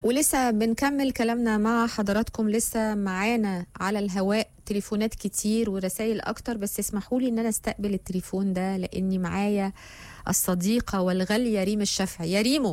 ولسه بنكمل كلامنا مع حضراتكم لسه معانا على الهواء تليفونات كتير ورسائل اكتر بس اسمحوا لي ان انا استقبل التليفون ده لاني معايا الصديقه والغاليه ريم الشافعي يا ريمو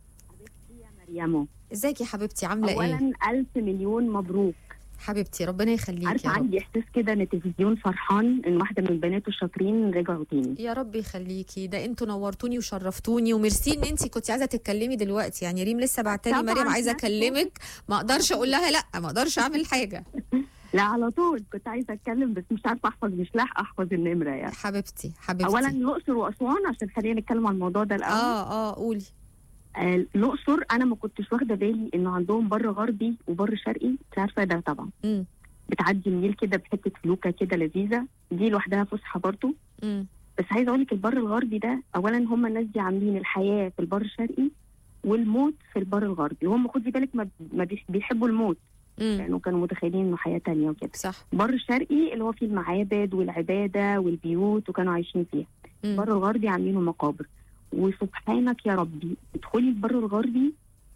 مريمو ازيك يا حبيبتي عامله ايه اولا الف مليون مبروك حبيبتي ربنا يخليكي عارفه يا رب عندي احساس كده ان التلفزيون فرحان ان واحده من بناته الشاطرين رجعوا تاني يا رب يخليكي ده انتوا نورتوني وشرفتوني وميرسي ان انت كنت عايزه تتكلمي دلوقتي يعني ريم لسه بعتلي طبعاً، مريم عايزه نفسه. اكلمك ما اقدرش اقول لها لا ما اقدرش اعمل حاجه لا على طول كنت عايزه اتكلم بس مش عارفه احفظ مش لاحقه احفظ النمره يعني حبيبتي حبيبتي اولا الاقصر واسوان عشان خلينا نتكلم عن الموضوع ده الاول اه اه قولي آه، الاقصر انا ما كنتش واخده بالي انه عندهم بر غربي وبر شرقي انت عارفه ده طبعا امم بتعدي النيل كده بحته فلوكه كده لذيذه دي لوحدها فسحه برضه امم بس عايزه اقول لك البر الغربي ده اولا هم الناس دي عاملين الحياه في البر الشرقي والموت في البر الغربي وهم خدي بالك ما ما بيح- بيحبوا الموت امم لانه كانوا متخيلين انه حياه تانية وكده صح البر الشرقي اللي هو فيه المعابد والعباده والبيوت وكانوا عايشين فيها مم. البر الغربي عاملينه مقابر وسبحانك يا ربي ادخلي البر الغربي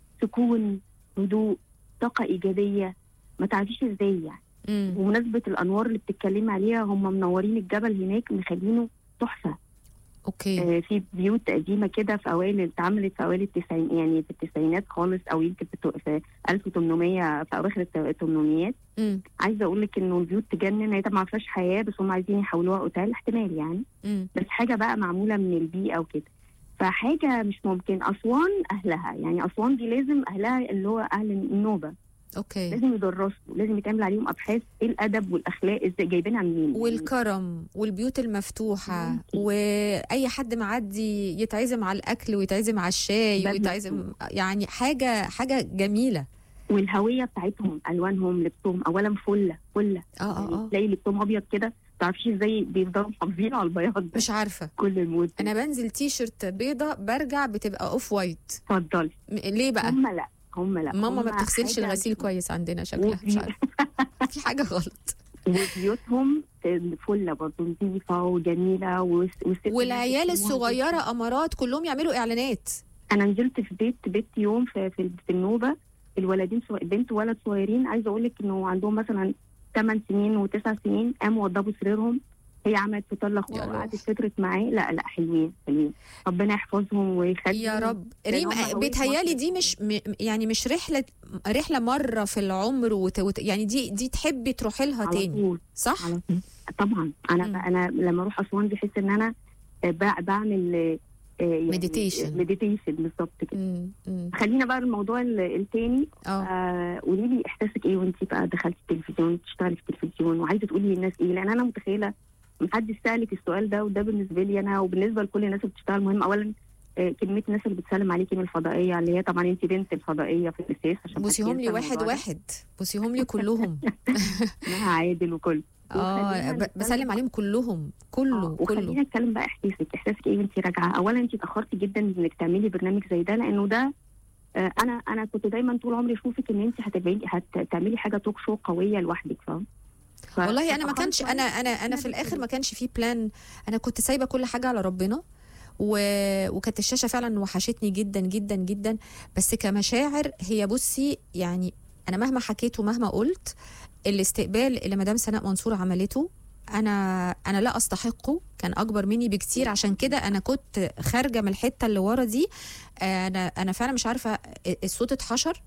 سكون هدوء طاقه ايجابيه ما تعرفيش ازاي يعني مم. بمناسبه الانوار اللي بتتكلمي عليها هم منورين الجبل هناك مخلينه تحفه اوكي آه، في بيوت قديمه كده في اوائل اتعملت في اوائل التسعين يعني في التسعينات خالص او يمكن في التو- في 1800 في اواخر الت- الثمانينات امم عايزه اقول لك انه البيوت تجنن هي طبعا ما فيهاش حياه بس هم عايزين يحولوها اوتيل احتمال يعني امم بس حاجه بقى معموله من البيئه وكده فحاجه مش ممكن اسوان اهلها يعني اسوان دي لازم اهلها اللي هو اهل النوبه اوكي لازم يدرسوا لازم يتعمل عليهم ابحاث ايه الادب والاخلاق ازاي جايبينها منين يعني والكرم والبيوت المفتوحة ممكن. وأي حد معدي يتعزم على الأكل ويتعزم على الشاي ده ويتعزم يعني حاجة حاجة جميلة والهويه بتاعتهم الوانهم لبسهم اولا فله فله اه يعني اه اه تلاقي لبسهم ابيض كده تعرفيش ازاي بيفضلوا محافظين على البياض ده مش عارفة كل الموت أنا بنزل تي شيرت بيضة برجع بتبقى أوف وايت اتفضلي م- ليه بقى؟ هم لا هم لا ماما ما هم بتغسلش حاجة- الغسيل كويس عندنا شكلها مش وبي- عارفة في حاجة غلط وبيوتهم فله برضه نظيفه وجميله والس- والست والعيال بيسموها الصغيرة أمارات كلهم يعملوا إعلانات انا نزلت في بيت بيت يوم في في, في النوبه الولدين صغ... بنت وولد صغيرين عايزه اقول لك انه عندهم مثلا 8 سنين وتسع سنين قاموا وضبوا سريرهم هي عملت فطار يا لاخوها روح. وقعدت فطرت معاه لا لا حلوين حلوين ربنا يحفظهم ويخلي يا رب لأن ريم هم قوي بيتهيالي في دي مش م يعني مش رحله رحله مره في العمر وت... وت... يعني دي دي تحبي تروحي لها على تاني طول صح على طول طبعا انا مم. انا لما اروح اسوان دي احس ان انا آه، بع- بعمل Meditation. مديتيشن بالظبط كده امم امم خلينا بقى الموضوع ال- التاني اه آه، قولي لي احساسك ايه وانت بقى دخلتي التلفزيون بتشتغلي في التلفزيون وعايزه تقولي للناس ايه لان انا متخيله محدش سالك السؤال ده وده بالنسبه لي انا وبالنسبه لكل الناس اللي بتشتغل مهم اولا آه، كميه الناس اللي بتسلم عليكي من الفضائيه اللي هي طبعا انت بنت الفضائيه في الاساس عشان بوسيهم محدش لي ينسى واحد الموضوع ده. واحد بوسيهم لي كلهم اسمها عادل وكل اه وخلينا ب- بسلم نتكلم- عليهم كلهم كله آه، وخلينا كله نتكلم بقى احساسك احساسك ايه وانت راجعه اولا انت اتاخرتي جدا انك تعملي برنامج زي ده لانه ده آه، انا انا كنت دايما طول عمري اشوفك ان انت هتعملي هتعملي حاجه توك شو قويه لوحدك فاهم ف- والله انا ما فاتأخرت كانش شوية. انا انا انا في الاخر ما كانش في بلان انا كنت سايبه كل حاجه على ربنا و... وكانت الشاشه فعلا وحشتني جدا جدا جدا بس كمشاعر هي بصي يعني انا مهما حكيت ومهما قلت الاستقبال اللي مدام سناء منصور عملته انا انا لا استحقه كان اكبر مني بكتير عشان كده انا كنت خارجه من الحته اللي ورا دي انا انا فعلا مش عارفه الصوت اتحشر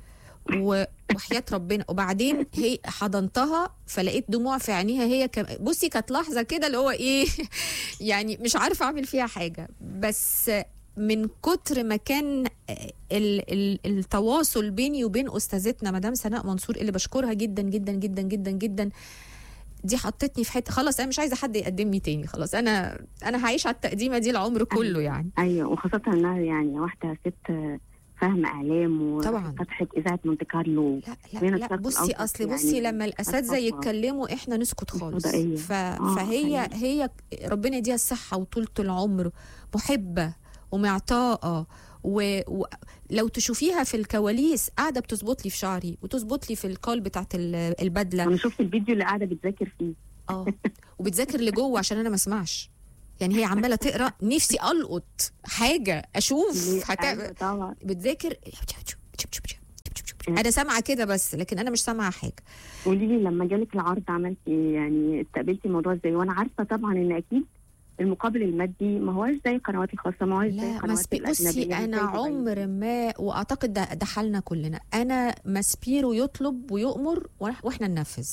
و- وحياه ربنا وبعدين هي حضنتها فلقيت دموع في عينيها هي كم... بصي كانت لحظه كده اللي هو ايه يعني مش عارفه اعمل فيها حاجه بس من كتر ما كان ال ال التواصل بيني وبين استاذتنا مدام سناء منصور اللي بشكرها جدا جدا جدا جدا جدا دي حطتني في حته خلاص انا مش عايزه حد يقدمني تاني خلاص انا انا هعيش على التقديمه دي العمر كله يعني ايوه وخاصه انها يعني واحده ست آه، فاهمه اعلام طبعاً. وفتحت اذاعه مونte كارلو لا لا, بين لا الشرق بصي الأوسط اصل يعني بصي لما الاساتذه الصفوة. يتكلموا احنا نسكت خالص الفضائية. ف... آه، فهي حقيقي. هي ربنا يديها الصحه وطولة العمر محبه ومعطاءه ولو و... تشوفيها في الكواليس قاعده بتظبط لي في شعري وتظبط لي في الكول بتاعت ال- البدله انا شفت الفيديو اللي قاعده بتذاكر فيه اه وبتذاكر لجوه عشان انا ما اسمعش يعني هي عماله تقرا نفسي القط حاجه اشوف ليه؟ هتعمل أيوة طبعا بتذاكر انا سامعه كده بس لكن انا مش سامعه حاجه قولي لي لما جالك العرض عملتي ايه يعني استقبلتي الموضوع ازاي وانا عارفه طبعا ان اكيد المقابل المادي ما هوش زي القنوات الخاصه ما هوش زي لا القنوات ماسبي بصي الأجنبية، مش انا زي دبي. عمر ما واعتقد ده ده حالنا كلنا انا ماسبيرو يطلب ويؤمر وإح- واحنا ننفذ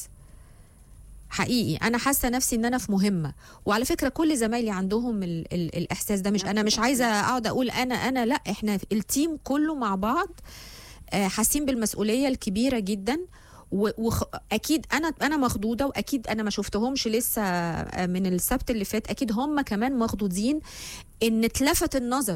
حقيقي انا حاسه نفسي ان انا في مهمه وعلى فكره كل زمايلي عندهم ال ال الاحساس ده مش انا مش عايزه اقعد اقول انا انا لا احنا التيم كله مع بعض آه، حاسين بالمسؤوليه الكبيره جدا واكيد انا انا مخضوضه واكيد انا ما شفتهمش لسه آه، من السبت اللي فات اكيد هم كمان مخضوضين ان اتلفت النظر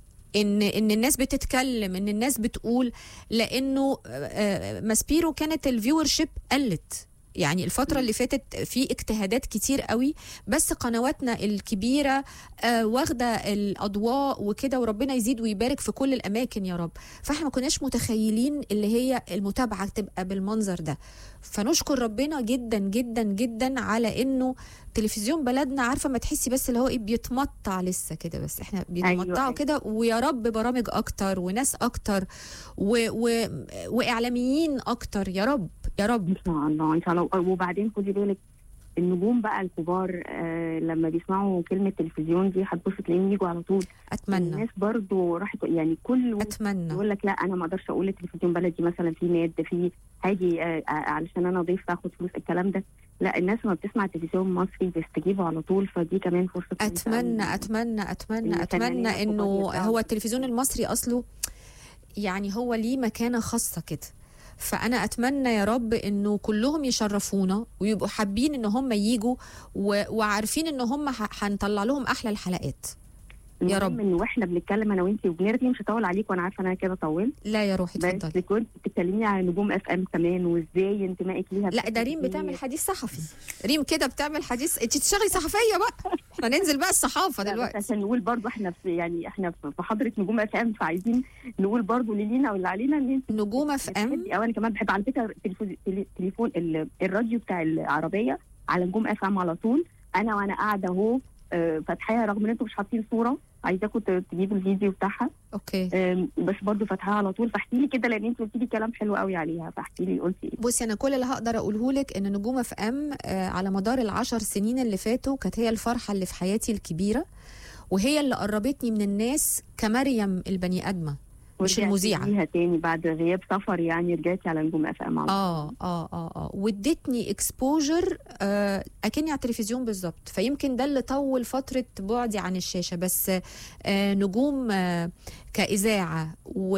ان ان الناس بتتكلم ان الناس بتقول لانه آه، آه، ماسبيرو كانت الفيور شيب قلت يعني الفترة اللي فاتت في اجتهادات كتير قوي بس قنواتنا الكبيرة آه، واخدة الأضواء وكده وربنا يزيد ويبارك في كل الأماكن يا رب فاحنا ما كناش متخيلين اللي هي المتابعة تبقى بالمنظر ده فنشكر ربنا جدا جدا جدا على انه تلفزيون بلدنا عارفه ما تحسي بس اللي هو ايه بيتمطع لسه كده بس احنا بيتمطعوا أيوة. كده ويا رب برامج اكتر وناس اكتر و و واعلاميين اكتر يا رب يا رب ان شاء الله ان شاء الله وبعدين خدي بالك النجوم بقى الكبار آه لما بيسمعوا كلمه تلفزيون دي هتبص تلاقيهم يجوا على طول اتمنى الناس برضو راحت يعني كل اتمنى يقول لك لا انا ما اقدرش اقول التلفزيون بلدي مثلا في ماد في هاجي آه، آه، علشان انا ضيف اخد فلوس الكلام ده لا الناس لما بتسمع تلفزيون مصري بيستجيبوا على طول فدي كمان فرصه كويسة اتمنى أوي. اتمنى اتمنى الفنانين اتمنى الكبار انه يرجعوا. هو التلفزيون المصري اصله يعني هو ليه مكانه خاصه كده فانا اتمنى يا رب انه كلهم يشرفونا ويبقوا حابين ان هم يجوا و... وعارفين ان هم ه- هنطلع لهم احلى الحلقات يا المهم رب. ان واحنا بنتكلم انا وانتي وبنرغي مش هطول عليك وانا عارفه انا كده طولت لا يا روحي بس اتفضلي كنت بتتكلمي عن نجوم اف ام كمان وازاي انتمائك ليها لا ده ريم بتعمل حديث صحفي ريم كده بتعمل حديث انت تشتغلي صحفيه بقى احنا ننزل بقى الصحافه لا، بس دلوقتي عشان نقول برضو احنا في يعني احنا في في حضره نجوم اف ام فعايزين نقول برضو اللي لينا واللي علينا ان انت نجوم اف ام بتحبي او انا كمان بحب على فكره التليفون التليفون ال- الراديو بتاع العربيه على نجوم اف ام على طول انا وانا قاعده اهو آه، فاتحاها رغم ان انتم مش حاطين صوره عايزاكم ت- تجيبوا الفيديو بتاعها اوكي آم، بس برضو فاتحاها على طول فاحكي لي كده لان انت قلتي لي كلام حلو قوي عليها فاحكي لي قلتي ايه بصي انا كل اللي هقدر اقوله لك ان نجوم اف ام آه، على مدار العشر سنين اللي فاتوا كانت هي الفرحه اللي في حياتي الكبيره وهي اللي قربتني من الناس كمريم البني ادمه مش ورجعتي المذيعة. ليها تاني بعد غياب سفر يعني رجعتي على نجوم اف ام على طول. اه اه اه اه وادتني اكسبوجر آه اكني على التلفزيون بالظبط فيمكن ده اللي طول فتره بعدي عن الشاشه بس آه نجوم آه كاذاعه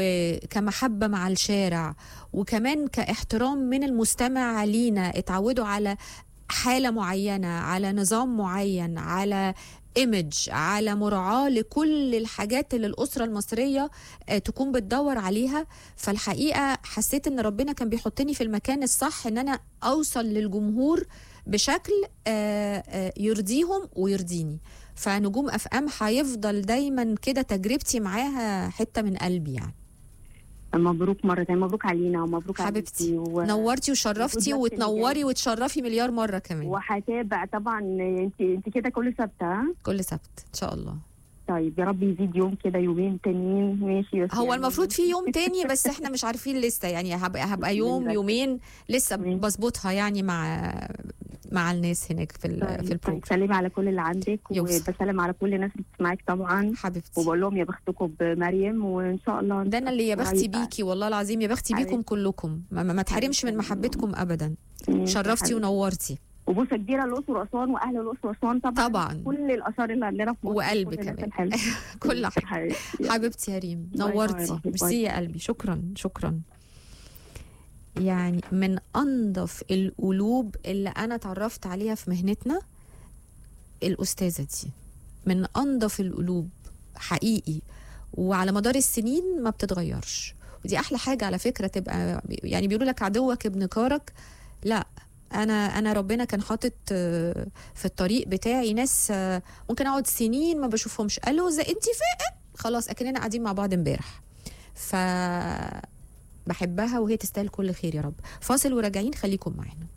وكمحبه مع الشارع وكمان كاحترام من المستمع لينا اتعودوا على حاله معينه على نظام معين على ايمج على مراعاه لكل الحاجات اللي الاسره المصريه آه، تكون بتدور عليها فالحقيقه حسيت ان ربنا كان بيحطني في المكان الصح ان انا اوصل للجمهور بشكل آه، آه، يرضيهم ويرضيني فنجوم اف ام هيفضل دايما كده تجربتي معاها حته من قلبي يعني مبروك مرة تانية مبروك علينا ومبروك حبيبتي. عليكي و... نورتي وشرفتي والوقت اللي وتنوري وتشرفي مليار مره كمان وهتابع طبعا انت انت كده كل سبت ها كل سبت ان شاء الله طيب يا رب يزيد يوم كده يومين تانيين ماشي بس هو يعني المفروض في يوم تاني بس احنا مش عارفين لسه يعني هبقى هبقى يوم بنرتب. يومين لسه مم. بظبطها يعني مع مع الناس هناك في ال- طيب، في طيب، البروجرام سلمي على كل اللي عندك يوصل. وبسلم على كل الناس اللي بتسمعك طبعا حبيبتي وبقول لهم يا بختكم بمريم وان شاء الله ده انا اللي يا بختي هيبقى- بيكي والله العظيم يا بختي بيكم حبيبتي. كلكم ما, ما ما تحرمش من حبيبتي. محبتكم ابدا ماشي يا شرفتي حبيبتي. ونورتي وبوسه كبيره الاقصر واسوان واهل الاقصر واسوان طبعا طبعا كل الاثار اللي عندنا في مصر وقلب كل الناس كمان. الحلوة. كل حاجه حبيبتي. حبيبتي يا ريم باي باي نورتي روحي، باي. ميرسي يا قلبي شكرا شكرا يعني من انظف القلوب اللي انا اتعرفت عليها في مهنتنا الاستاذه دي من انظف القلوب حقيقي وعلى مدار السنين ما بتتغيرش ودي احلى حاجه على فكره تبقى يعني بيقولوا لك عدوك ابن كارك لا انا انا ربنا كان حاطط آه، في الطريق بتاعي ناس آه، ممكن اقعد سنين ما بشوفهمش قالوا زي انت فين خلاص اكننا قاعدين مع بعض امبارح ف بحبها وهي تستاهل كل خير يا رب فاصل وراجعين خليكم معانا